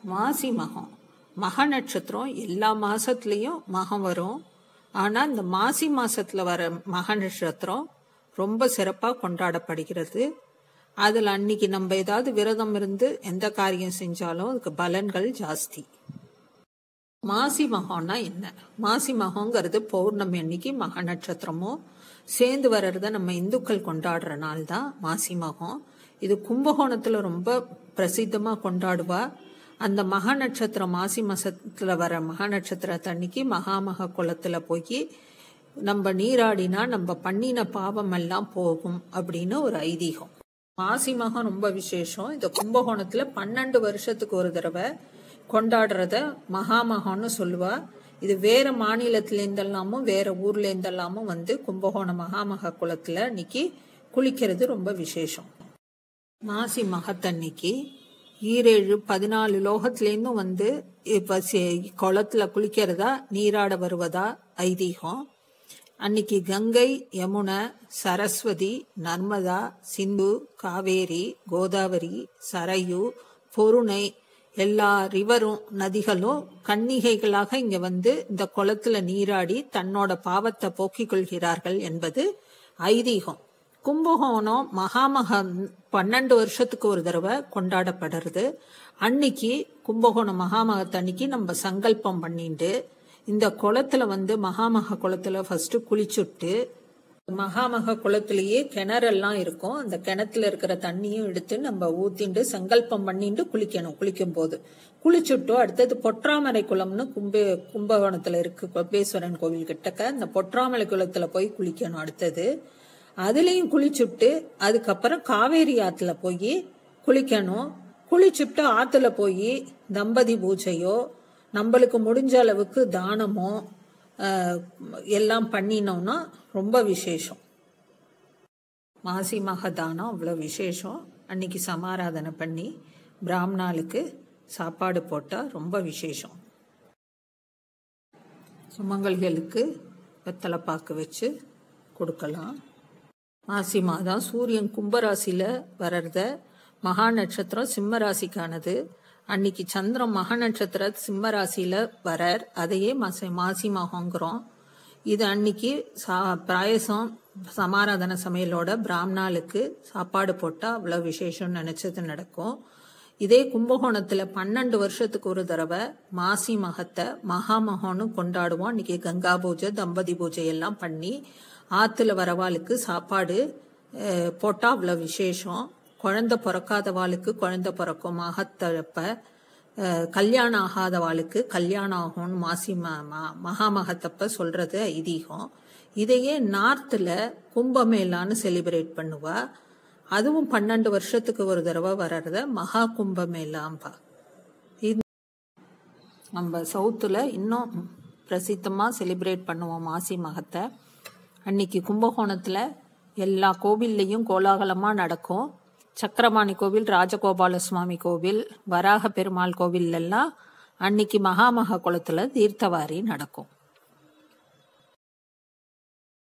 மாசி மகம் மக நட்சத்திரம் எல்லா மாசத்துலயும் மகம் வரும் ஆனா இந்த மாசி மாசத்துல வர மக நட்சத்திரம் ரொம்ப சிறப்பா கொண்டாடப்படுகிறது அதுல அன்னைக்கு நம்ம ஏதாவது விரதம் இருந்து எந்த காரியம் செஞ்சாலும் அதுக்கு பலன்கள் ஜாஸ்தி மாசி மகம்னா என்ன மாசி மகங்கிறது பௌர்ணமி அன்னைக்கு மக நட்சத்திரமும் சேர்ந்து வர்றத நம்ம இந்துக்கள் கொண்டாடுற நாள் தான் மாசி மகம் இது கும்பகோணத்துல ரொம்ப பிரசித்தமா கொண்டாடுவா அந்த மக நட்சத்திரம் மாசி மாசத்துல வர மக நட்சத்திரத்தன்னைக்கு மகாமக குளத்துல போய் நம்ம நீராடினா நம்ம பண்ணின பாவம் எல்லாம் போகும் அப்படின்னு ஒரு ஐதீகம் மாசி மகம் ரொம்ப விசேஷம் இந்த கும்பகோணத்துல பன்னெண்டு வருஷத்துக்கு ஒரு தடவை கொண்டாடுறத மகாமகம்னு சொல்லுவா இது வேற மாநிலத்துல இருந்தெல்லாமும் வேற ஊர்ல இருந்தெல்லாமும் வந்து கும்பகோணம் மகாமக குளத்துல இன்னைக்கு குளிக்கிறது ரொம்ப விசேஷம் மாசி மகத்தன்னைக்கு ஈரேழு பதினாலு லோகத்திலேருந்தும் வந்து இப்ப சே- குளத்துல குளிக்கிறதா நீராட வருவதா ஐதீகம் அன்னைக்கு கங்கை யமுனை சரஸ்வதி நர்மதா சிந்து காவேரி கோதாவரி சரையு பொருணை எல்லா ரிவரும் நதிகளும் கன்னிகைகளாக இங்க வந்து இந்த குளத்துல நீராடி தன்னோட பாவத்தை போக்கிக் கொள்கிறார்கள் என்பது ஐதீகம் கும்பகோணம் மகாமகம் பன்னெண்டு வருஷத்துக்கு ஒரு தடவை கொண்டாடப்படுறது அன்னைக்கு கும்பகோணம் மகாமகத்தன்னைக்கு நம்ம சங்கல்பம் பண்ணிட்டு இந்த குளத்துல வந்து மகாமக குளத்துல ஃபர்ஸ்ட் குளிச்சுட்டு மகாமக குளத்திலேயே கிணறெல்லாம் இருக்கும் அந்த கிணத்துல இருக்கிற தண்ணியும் எடுத்து நம்ம ஊத்திண்டு சங்கல்பம் பண்ணிட்டு குளிக்கணும் குளிக்கும் போது குளிச்சுட்டோ அடுத்தது பொற்றாமரை குளம்னு கும்பே கும்பகோணத்துல இருக்கு கொப்பேஸ்வரன் கோவில் கிட்டக்க அந்த பொற்றாமரை குளத்துல போய் குளிக்கணும் அடுத்தது அதுலயும் குளிச்சுட்டு அதுக்கப்புறம் காவேரி ஆத்துல போய் குளிக்கணும் குளிச்சுட்டு ஆத்துல போய் தம்பதி பூஜையோ நம்மளுக்கு முடிஞ்ச அளவுக்கு தானமோ ஆஹ், எல்லாம் பண்ணினோம்னா ரொம்ப விசேஷம் மாசி மக தானம் அவ்வளோ விசேஷம் அன்னைக்கு சமாராதனை பண்ணி பிராமணாளுக்கு சாப்பாடு போட்டால் ரொம்ப விசேஷம் சுமங்கல்களுக்கு வெத்தலைப்பாக்கு வச்சு கொடுக்கலாம் மாசி மாதம் சூரியன் கும்பராசியில வர்றத மகா நட்சத்திரம் சிம்ம ராசிக்கானது அன்னைக்கு சந்திரன் மகா நட்சத்திர சிம்ம ராசியில வரார் அதையே மாசி மாசி மகங்கிறோம் இது அன்னைக்கு சா பாயசம் சமாராதன சமையலோட பிராமணாளுக்கு சாப்பாடு போட்டா அவ்வளவு விசேஷம் நினைச்சது நடக்கும் இதே கும்பகோணத்துல பன்னெண்டு வருஷத்துக்கு ஒரு தடவை மாசி மகத்தை மகாமகம்னு கொண்டாடுவோம் அன்னைக்கு கங்கா பூஜை தம்பதி பூஜை எல்லாம் பண்ணி ஆத்துல வரவாளுக்கு சாப்பாடு அஹ், போட்டா அவ்வளவு விசேஷம் குழந்தை பிறக்காதவாளுக்கு குழந்தை பிறக்கும் மகத்தழப்ப அஹ், கல்யாணம் ஆகாதவாளுக்கு கல்யாணம் ஆகும்னு மாசி ம- ம- மகாமகத்தப்ப சொல்றது ஐதீகம் இதையே நார்த்ல கும்பமேளான்னு செலிப்ரேட் பண்ணுவா அதுவும் பன்னெண்டு வருஷத்துக்கு ஒரு தடவை வர்றத மகா கும்பமேளாம்பா இது நம்ம சவுத்துல இன்னும் பிரசித்தமா செலிப்ரேட் பண்ணுவோம் மாசி மகத்தை அன்னைக்கு கும்பகோணத்துல எல்லா கோவில்லையும் கோலாகலமா நடக்கும் சக்கரபாணி கோவில் ராஜகோபால சுவாமி கோவில் வராக பெருமாள் கோவில் எல்லாம் அன்னைக்கு மகாமக குளத்துல தீர்த்தவாரி நடக்கும்